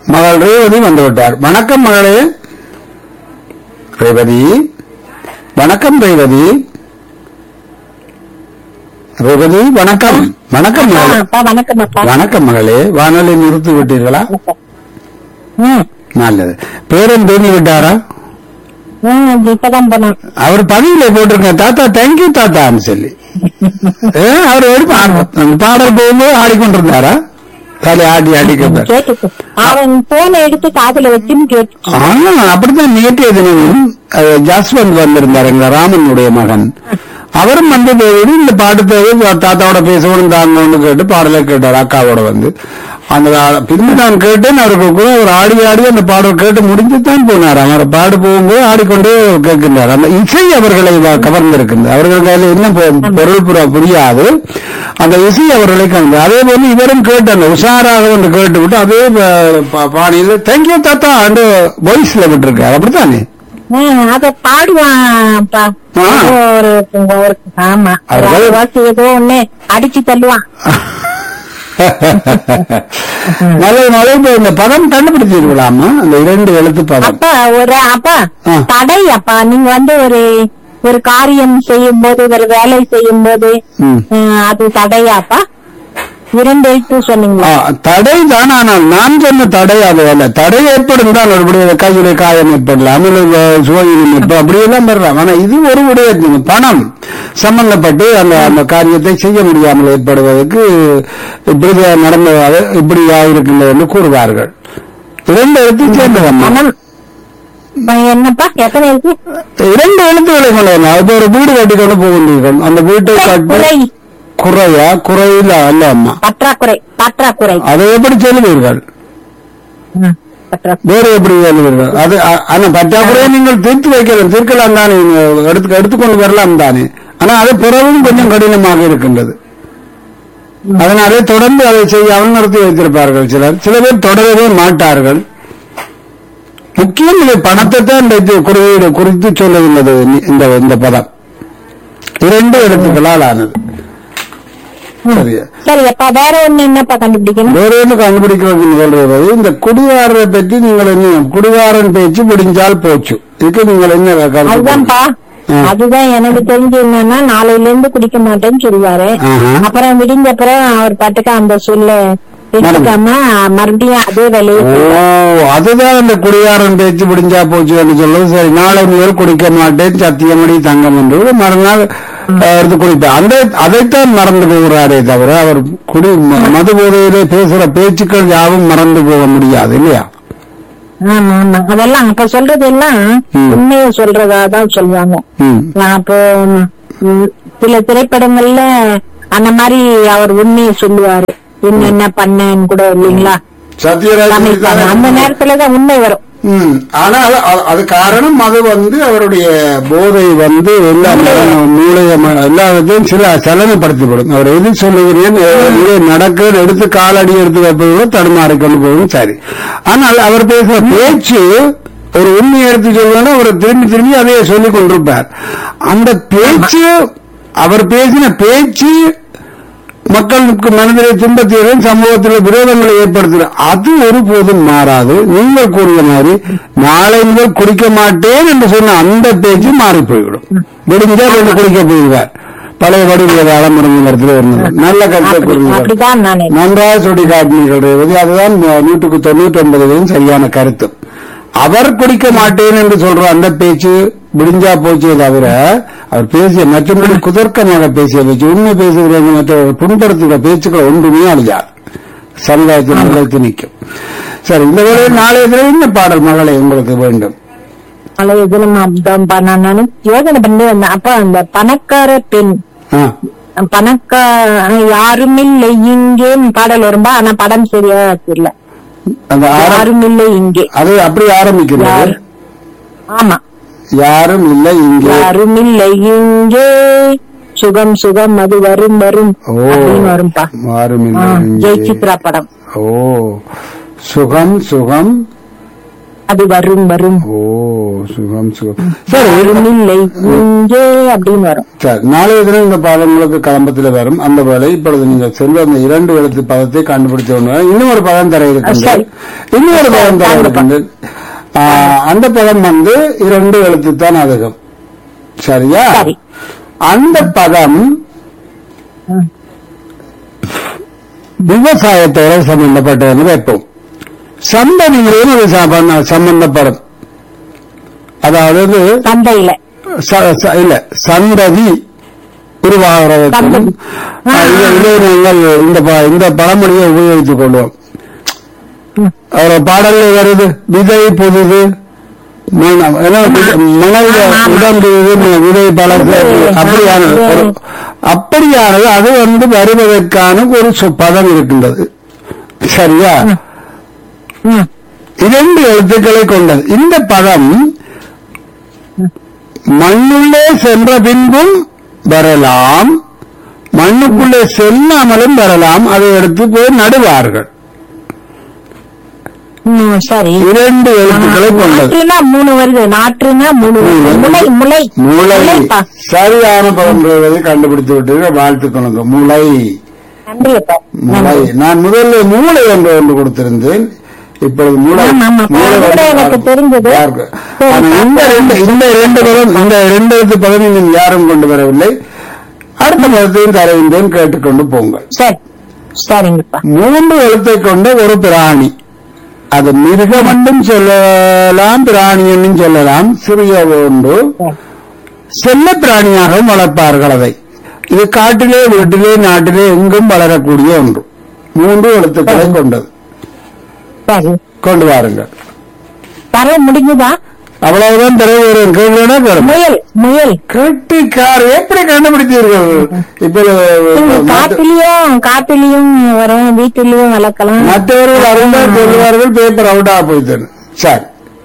மகள் ரேவதி வந்து விட்டார் வணக்கம் மகளே ரேவதி வணக்கம் ரேவதி ரேவதி வணக்கம் வணக்கம் ஆ, மகளே அப்பா வணக்கம் அப்பா வணக்கம் மகளே வானொலி நிறுத்தி விட்டீர்களா ம் நல்லது பேரன் தூங்கி விட்டாரா ம் இப்பதான் போனோம் அவர் பதிவில போட்டிருக்கேன் தாத்தா தேங்க்யூ தாத்தான்னு சொல்லி ஏ, அவர் ஒரு பா- அந்த பாடல் போகும்போது ஆடிக்கொண்டிருந்தாரா தலை ஆடி ஆடிக்கொண்டார் கேட்டு அவன் போனை எடுத்து காதுல வச்சுன்னு கேட்டு ஆனா அப்படித்தான் நேற்றைய தினம் அஹ், ஜஸ்வந்த் வந்திருந்தார் எங்க ராமனுடைய மகன் அவரும் வந்து போயிட்டு இந்த பாட்டு தேவை தாத்தாவோட பேசணும் தாங்கன்னு கேட்டு பாடலை கேட்டார் அக்காவோட வந்து அந்த ஆ- பின்பு நான் கேட்டேன் அவருக்கு கூட அவர் ஆடி ஆடி அந்த பாடல் கேட்டு முடிஞ்சுதான் போனார் அவர் பாடு போகும்போது ஆடிக்கொண்டே கேட்கின்றார் அந்த இசை அவர்களை வ- கவர்ந்திருக்கின்றது அவர்கள் கையில் இன்னும் பொ- பொருள் புற புரியாது அந்த இசை அவர்களை கவர்ந்து அதே போல இவரும் கேட்டு அந்த உஷாராக வந்து கேட்டு விட்டு அதே ப- பா- பாணியில் தேங்க்யூ தாத்தா அந்த வாய்ஸ்ல விட்டுருக்காரு அப்படித்தானே ம், அத பாடுவான்ப்பா ஆ. ஒரு ஒரு ஆமா அது ஒரு வாசி ஏதோ ஒண்ணு அடிச்சு தள்ளுவான் நல்ல நல்ல இப்ப இந்த பதம் கண்டுபிடிச்சிருக்கலாமா அந்த இரண்டு எழுத்து பதம் அப்பா ஒரு அப்பா ஆ. தடை அப்பா நீங்க வந்து ஒரு ஒரு காரியம் செய்யும் போது ஒரு வேலை செய்யும் போது ம். ம், அது தடையாப்பா இரண்டு எழுத்து சொன்னீங்களா ஆ, தடை தான் ஆனால் நான் சொன்ன தடை அது அல்ல தடை ஏற்படும் தான் ஒருபடி கையில காயம் ஏற்படலாம் இல்லை சுவையினம் ஏற்படும் அப்படியெல்லாம் பெறலாம் ஆனா இது ஒரு விடயம் பணம் சம்பந்தப்பட்டு அந்த அந்த காரியத்தை செய்ய முடியாமல் ஏற்படுவதற்கு இப்படி நடந்ததாக இப்படியா இருக்கின்றது என்று கூறுவார்கள் இரண்டு எழுத்து சேர்ந்ததம்மா பணம் ப- என்னப்பா எத்தனை எழுத்து இரண்டு எழுத்துக்களை கொண்டது அது ஒரு வீடு கட்டி கொண்டு போகின்றீர்கள் அந்த வீட்டை கட்டி குறை குறையா குறையில அல்ல அம்மா பற்றாக்குறை பற்றாக்குறை அதை எப்படி சொல்லுவீர்கள் ம், பற்றாக்குறை வேறு எப்படி சொல்லுவீர்கள் அது அ- ஆனா பற்றாக்குறையை நீங்கள் தீர்த்து வைக்கலாம் தீர்க்கலாம் தானே நீங்க எடுத்து எடுத்துக்கொண்டு வரலாம் தானே ஆனா அது பிறகும் கொஞ்சம் கடினமாக இருக்கின்றது அதனாலே தொடர்ந்து அதை செய்யாமல் நிறுத்தி வைத்திருப்பார்கள் சிலர் சில பேர் தொடரவே மாட்டார்கள் முக்கியம் இது பணத்தை தான் இந்த இது குறியீடு குறித்து சொல்லுகின்றது இந்த இந்த பதம் இரண்டு எழுத்துக்களால் ஆனது சரியா சரி அப்பா வேற ஒண்ணு என்னப்பா கண்டுபிடிக்கணும் வேற என்ன கண்டுபிடிக்கிறது சொல்றது இந்த குடிகாரரை பற்றி நீங்கள் என்ன குடிகாரன் பேச்சு முடிஞ்சால் போச்சு இதுக்கு நீங்கள் என்ன கருத்து அதுதான்ப்பா ஆ. அதுதான் எனக்கு தெரிஞ்சு என்னன்னா நாளையில இருந்து குடிக்க மாட்டேன்னு சொல்லுவாரு ஆஹா. அப்புறம் விடிஞ்ச அப்புறம் அவர் பாட்டுக்கு அந்த சொல்ல எடுத்துக்காம மறுபடியும் அதே வேலையை ஓ அதுதான் அந்த குடிகாரன் பேச்சு முடிஞ்சா போச்சு என்று சொல்றது சரி நாளை முதல் குடிக்க மாட்டேன் சத்தியமடி தங்கம் என்று மறுநாள் அஹ், எடுத்து குடிப்பேன் அந்த அதைத்தான் மறந்து போகிறாரே தவிர அவர் குடி ம- மது போதையிலே பேசுற பேச்சுக்கள் யாவும் மறந்து போக முடியாது இல்லையா ஆமா ஆமா அதெல்லாம் அப்ப சொல்றது எல்லாம் ம். உண்மையை சொல்றதா தான் சொல்லுவாங்க ம் நான் அப்போ ம், சில திரைப்படங்கள்ல அந்த மாதிரி அவர் உண்மையை சொல்லுவாரு என்ன என்ன பண்ணேன்னு கூட இல்லைங்களா சத்யராஜ் காமிப்பாங்க. அந்த நேரத்துலதான் உண்மை வரும் ம். ஆனால் அ- அது காரணம் அது வந்து அவருடைய போதை வந்து எல்லா மரணம், மூளைய ம- எல்லாத்தையும் சில சலனப்படுத்திவிடும் அவர் எது சொல்லுகிறேன் இது நடக்க எடுத்து காலடி எடுத்து வைப்பதோ தடுமாறி கொண்டு போகும் சரி ஆனால் அவர் பேசுற பேச்சு ஒரு உண்மை எடுத்து சொல்லுவோம்னா அவர் திரும்பி திரும்பி அதையே சொல்லிக் கொண்டிருப்பார் அந்த பேச்சு அவர் பேசின பேச்சு மக்களுக்கு மனதிலே துன்பத்தையும் சமூகத்தில் விரோதங்களை ஏற்படுத்துகிற அது ஒருபோதும் மாறாது நீங்கள் கூறிய மாதிரி நாளை முதல் குடிக்க மாட்டேன் என்று சொன்ன அந்த பேச்சு மாறி போய்விடும் விடுஞ்சா கொஞ்சம் குடிக்க போயிடுவார் பழைய வடிவில் அலமுறை இடத்துல இருந்தது நல்ல கருத்தை அப்படி- கூறுங்கள் அப்படிதான் நானே நன்றாக சுட்டி காட்டினீர்கள் ரேவதி அதுதான் நூற்றுக்கு தொண்ணூற்றி ஒன்பதுகளின் சரியான கருத்து அவர் குடிக்க மாட்டேன் என்று சொல்ற அந்த பேச்சு விடிஞ்சா போச்சே தவிர அவர் பேசிய மற்றபடி குதர்க்கமாக பேசிய பேச்சு உண்மை பேசுகிறவங்க மற்றவர்கள் புண்படுத்துகிற பேச்சுக்கள் ஒன்றுமே அழியாது சமுதாயத்தில் நிலைத்து நிற்கும் சரி இந்த வேளையில் நாளைய தினம் என்ன பாடல் மகளை உங்களுக்கு வேண்டும் பழைய தினம் அப்படிதான் நான் நானும் யோசனை பண்ணி வந்தேன் அப்ப அந்த பணக்கார பெண் ஆ, பணக்கா யாருமில்லை இங்கே பாடல் வரும்பா ஆனா படம் சரியா தெரியல அந்த ஆரம்- யாருமில்லை இங்கே அது அப்படி ஆரம்பிக்கிறது யார்? ஆமா யாரும் இல்லை இங்கே யாருமில்லை இங்கே சுகம் சுகம் அது வரும் வரும் ஓ அப்படின்னு வரும்பா யாரும் ஆ, இல்லை இங்கே. ஜெய் சித்ரா படம் ஓ சுகம் சுகம் அது வரும் வரும் ஓ சுகம் சுகம் சரி வரும் இல்லை இங்கே அப்படின்னு வரும் சரி நாளைய தினம் இந்த பாதம் உங்களுக்கு கலம்பத்தில் வரும் அந்த வேலை இப்பொழுது நீங்க சொல்ல அந்த இரண்டு எழுத்து பதத்தை கண்டுபிடிச்ச ஒன்று இன்னும் ஒரு பதம் தர இருக்கின்றது சரி. இன்னும் ஒரு பதம் தர இருக்கின்றது ஆ, அந்த பதம் வந்து இரண்டு எழுத்து தான் அதிகம் சரியா சரி. அந்த பதம் ம். விவசாயத்தோட சம்பந்தப்பட்டது வைப்போம் சந்ததியிலும் அது சம்பந்த- சம்பந்தப்படும் அதாவது சந்தையில ச- ச- இல்ல சந்ததி உருவாகிறதுக்கும் சந்ததி. ஆ, இதை இதை நாங்கள் இந்த ப- இந்த பழமொழியை உபயோகித்துக் கொள்வோம் ம். ஒரு பாடல்ல வருது விதை புதுது மண- என்ன, மணல்ல உடம்பு இது, ம- விதை பழசு அப்படியானது ஒரு- அப்படியானது அது வந்து வருவதற்கான ஒரு சொ- பதம் இருக்கின்றது சரியா ம். இரண்டு எழுத்துக்களை கொண்டது இந்த பதம் மண்ணுள்ளே சென்ற பின்பும் வரலாம் மண்ணுக்குள்ளே செல்லாமலும் வரலாம் அதை எடுத்து போய் நடுவார்கள் ம், சரி இரண்டு எழுத்துக்களை கொண்டது நாற்றுனா மூணு வருது நாற்றுனா மூணு வருது. முளை முளை முளை முளைப்பா. சரியான பதம் பெறுவதை கண்டுபிடித்து விட்டீர்கள் வாழ்த்துக்கணுங்க முளை நன்றி அப்பா முளை நான் முதல்ல மூளை என்று ஒன்று கொடுத்திருந்தேன் இப்பொழுது மூளை ஆமா, ஆமா. மூளை மூளை வந்து எனக்கு தெரிஞ்சது. யாருக்கு? சரி, ஆனா இந்த ரெண்டு இந்த இரண்டு பதம் இந்த இரண்டு எழுத்து பதம் இன்னும் யாரும் கொண்டு வரவில்லை அடுத்த பதத்தையும் தருகின்றேன் கேட்டுக்கொண்டு போங்கள் சரி சரிங்கப்பா மூன்று எழுத்தை கொண்ட ஒரு பிராணி அது மிருகம் என்றும் சொல்லலாம் பிராணி என்றும் சொல்லலாம் சிறிய ஒன்று சரி. செல்ல பிராணியாகவும் வளர்ப்பார்கள் அதை இது காட்டிலே வீட்டிலே நாட்டிலே எங்கும் வளரக்கூடிய ஒன்று மூன்று எழுத்துக்களை கொண்டது சரி கொண்டு வாருங்கள் தர முடிஞ்சுதா அவ்வளவுதான் தலைவர் கேட்கிறேன்னா கேளுங்க. முயல் முயல் கெட்டிக்கார் எப்படி கண்டுபிடித்தீர்கள் இப்ப காட்டிலையும் காட்டிலையும் வரும் வீட்டிலையும் வளர்க்கலாம் மற்றவர்கள் அறிந்தால் சொல்லுவார்கள் பேப்பர் அவுட்டா போயிட்டேன் சரி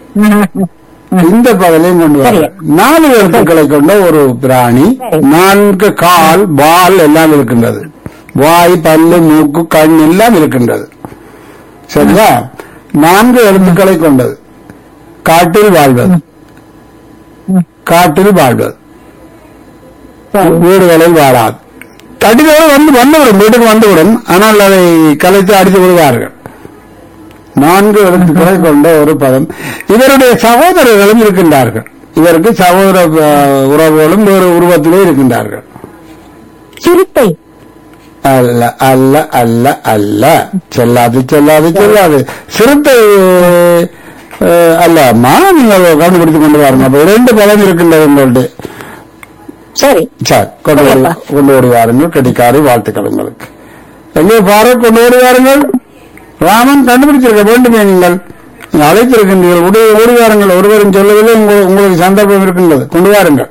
இந்த பகலையும் கொண்டு வர சரி. நாலு எழுத்துக்களை கொண்ட ஒரு பிராணி சரி. நான்கு கால் வால் எல்லாம் இருக்கின்றது வாய் பல்லு மூக்கு கண் எல்லாம் இருக்கின்றது சரியா நான்கு எழுத்துக்களை கொண்டது காட்டில் வாழ்வது ம். காட்டில் வாழ்வது சரி வீடுகளில் வாழாது தடிதோடு வந்து வந்துவிடும் வீட்டுக்கு வந்துவிடும் ஆனால் அதை கலைத்து அடித்து விடுவார்கள் நான்கு எழுத்துக்களை கொண்ட ஒரு பதம் இவருடைய சகோதரர்களும் இருக்கின்றார்கள் இவருக்கு சகோதர அஹ், உறவுகளும் வேறு உருவத்திலே இருக்கின்றார்கள் சிறுத்தை அல்ல அல்ல அல்ல அல்ல செல்லாது செல்லாது செல்லாது சிறுத்தை அஹ், அல்ல அம்மா நீங்கள் கண்டுபிடித்துக் கொண்டு வாருங்க அப்ப இரண்டு பதம் இருக்கின்றது உங்கள்ட்ட சரி சரி கொண்டு ஓடி சரிப்பா. கொண்டு ஓடி வாருங்கள் கெட்டிக்காரி வாழ்த்துக்கள் உங்களுக்கு எங்கே பாரு கொண்டு ஓடி வாருங்கள் ராமன் கண்டுபிடிச்சிருக்க வேண்டுமே நீங்கள் நீங்கள் அழைத்திருக்கின்றீர்கள் உடைய ஓடி வாருங்கள் ஒருவரும் சொல்லவில்லை உங்க- உங்களுக்கு சந்தர்ப்பம் இருக்கின்றது கொண்டு வாருங்கள்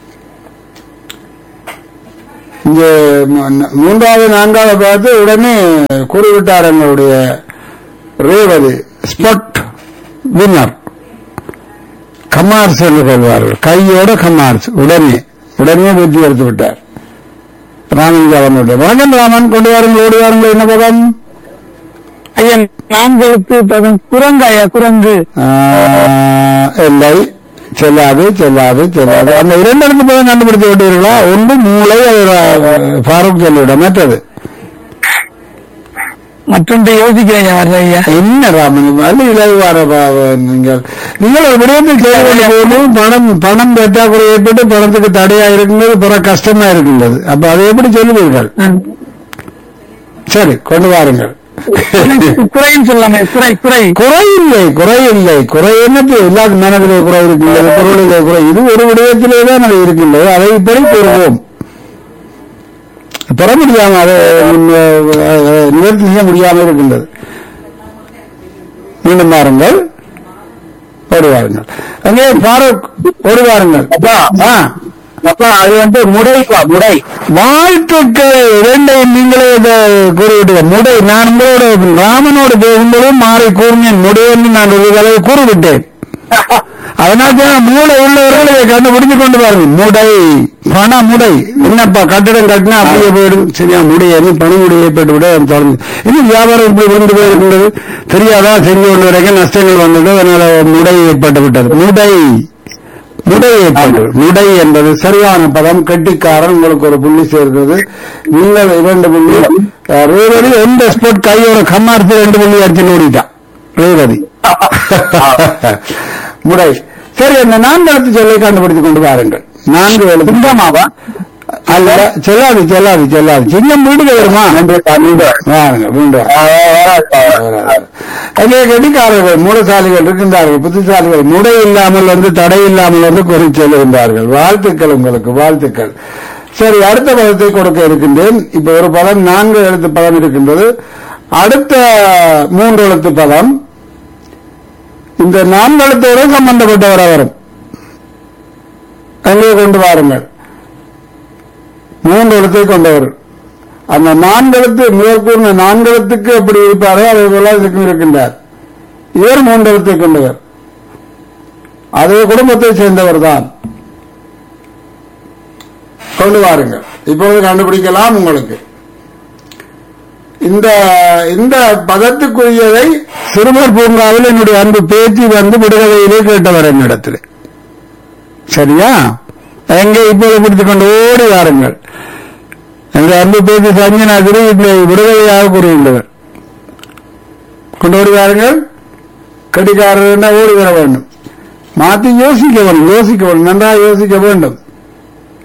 இங்கே மூ- மூன்றாவது நான்காவது பார்த்து உடனே கூறிவிட்டார் எங்களுடைய ரேவதி ஸ்பட் வின்னர் கமார்ஸ் என்று சொல்வார்கள் கையோட கமார்ஸ் உடனே உடனே வெற்றி எடுத்து விட்டார் ராமன் அவனுடைய வணக்கம் ராமன் கொண்டு வாருங்கள் ஓடி வாருங்கள் என்ன பதம் ஐயா நான்களுக்கு பதம் குரங்காயா குரங்கு ஆஹ், இல்லை செல்லாது செல்லாது செல்லாது அந்த இரண்டு இடத்து பதம் கண்டுபிடித்து விட்டீர்களா ஒன்று மூளை அது ரா- ஃபாரூக் சொல்லிவிட மற்றது மற்றொன்று யோசிக்கிறேன் ஐயா என்ன ராமன் அது இலகுவார பா- நீங்கள் நீங்கள் ஒரு விடயத்தில் செய்து கொண்டு போகணும் பணம் பணம் பற்றாக்குறை ஏற்பட்டு பணத்துக்கு தடையா இருக்கின்றது பிற கஷ்டமா இருக்கின்றது அப்ப அதை எப்படி சொல்லுவீர்கள் சரி கொண்டு வாருங்கள் குறைன்னு சொல்லாமே குறை குறை குறை இல்லை குறை இல்லை குறை என்னது எல்லாத்து மனதிலே குறை இருக்கின்றது பொருளிலே குறை இது ஒரு விடயத்திலே தான் அது இருக்கின்றது அதை இப்படி கூறுவோம் பெற முடியாம அதை உம், அஹ், நிவர்த்தி செய்ய முடியாமல் இருக்கின்றது மீண்டும் பாருங்கள் ஒரு வாருங்கள் அங்கே பாரூக் ஒரு வாருங்கள் ஆ அப்பா அது வந்து முடைப்பா முடை வாழ்த்துக்கள் இரண்டையும் நீங்களே இதை கூறிவிட்டீர்கள் முடை நான் உங்களோட ராமனோடு பேசும்போது மாறி கூறினேன் முடையென்று நான் ஒரு தடவை கூறிவிட்டேன் அதனால தான் மூளை உள்ளவர்கள் இதை கண்டுபிடிச்சு கொண்டு பாருங்க முடை பண முடை என்னப்பா கட்டிடம் கட்டினா அப்படியே போயிடும் சரியா முடை என்ன பண முடை ஏற்பட்டு விட அது தொடர்ந்து இன்னும் வியாபாரம் இப்படி கொண்டு போயிருக்கின்றது தெரியாதா செஞ்சு கொண்டு வரைக்கும் நஷ்டங்கள் வந்தது அதனால முடை ஏற்பட்டு விட்டது முடை முடை ஏற்பட்டு முடை என்பது சரியான பதம் கெட்டிக்காரன் உங்களுக்கு ஒரு புள்ளி சேர்க்கிறது நீங்கள் இரண்டு புள்ளி அஹ், ரேவதி எந்த ஸ்போர்ட் கையோட கம்மாரத்தில் ரெண்டு புள்ளி அடிச்சு ஓடிட்டான் ரேவதி முடை சரி அந்த நான்கு எழுத்து சொல்லை கண்டுபிடித்துக் கொண்டு வாருங்கள் நான்கு எழுத்து சிங்கமாவா அல்ல செல்லாது செல்லாது செல்லாது சிங்கம் வீடு வருமா வாருங்க வீண்டு அதே கடிக்காரர்கள் மூலசாலிகள் இருக்கின்றார்கள் புத்திசாலிகள் முடை இல்லாமல் வந்து தடை இல்லாமல் வந்து குறி செல்கின்றார்கள் வாழ்த்துக்கள் உங்களுக்கு வாழ்த்துக்கள் சரி அடுத்த பதத்தை கொடுக்க இருக்கின்றேன் இப்ப ஒரு பதம் நான்கு எழுத்து பதம் இருக்கின்றது அடுத்த மூன்று எழுத்து பதம் இந்த நான்கு எழுத்தோடு சம்பந்தப்பட்டவராக வரும் அங்கே கொண்டு வாருங்கள் மூன்று எழுத்தை கொண்டவர் அந்த நான்கெழுத்து முதல் கூறின நான்கெழுத்துக்கு எப்படி இருப்பாரோ அதே போல இதுக்கும் இருக்கின்றார் இவர் மூன்று எழுத்தை கொண்டவர் அதே குடும்பத்தை சேர்ந்தவர் தான் கொண்டு வாருங்கள் இப்பொழுது கண்டுபிடிக்கலாம் உங்களுக்கு இந்த இந்த பதத்துக்குரியதை சிறுவர் பூங்காவில் என்னுடைய அன்பு பேச்சு வந்து விடுதலையிலே கேட்டவர் என்னிடத்தில் சரியா எங்கே இப்போது பிடித்துக் கொண்டு ஓடி வாருங்கள் என்ற அன்பு பேச்சு சஞ்சனாதிரி இந்த விடுதலையாக கூறியுள்ளவர் கொண்டு ஓடி வாருங்கள் கடிகாரர் ஓடி வர வேண்டும் மாற்றி யோசிக்க வேண்டும் யோசிக்க வேண்டும் நன்றாக யோசிக்க வேண்டும்